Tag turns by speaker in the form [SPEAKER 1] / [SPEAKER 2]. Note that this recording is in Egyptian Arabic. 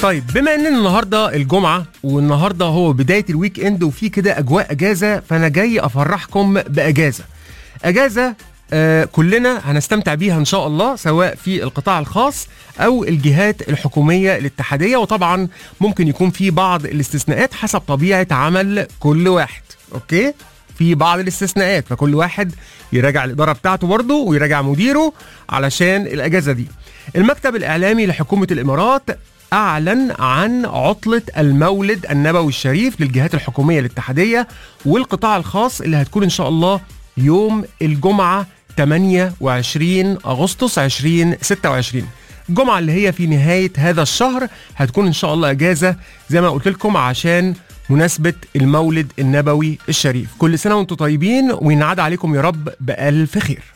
[SPEAKER 1] طيب بما ان النهارده الجمعه والنهارده هو بدايه الويك اند وفي كده اجواء اجازه فانا جاي افرحكم باجازه اجازه آه كلنا هنستمتع بيها ان شاء الله سواء في القطاع الخاص او الجهات الحكوميه الاتحاديه وطبعا ممكن يكون في بعض الاستثناءات حسب طبيعه عمل كل واحد اوكي في بعض الاستثناءات فكل واحد يراجع الاداره بتاعته برضه ويراجع مديره علشان الاجازه دي المكتب الاعلامي لحكومه الامارات أعلن عن عطلة المولد النبوي الشريف للجهات الحكومية الاتحادية والقطاع الخاص اللي هتكون إن شاء الله يوم الجمعة 28 أغسطس 2026 الجمعة اللي هي في نهاية هذا الشهر هتكون إن شاء الله إجازة زي ما قلت لكم عشان مناسبة المولد النبوي الشريف كل سنة وانتم طيبين وينعاد عليكم يا رب بألف خير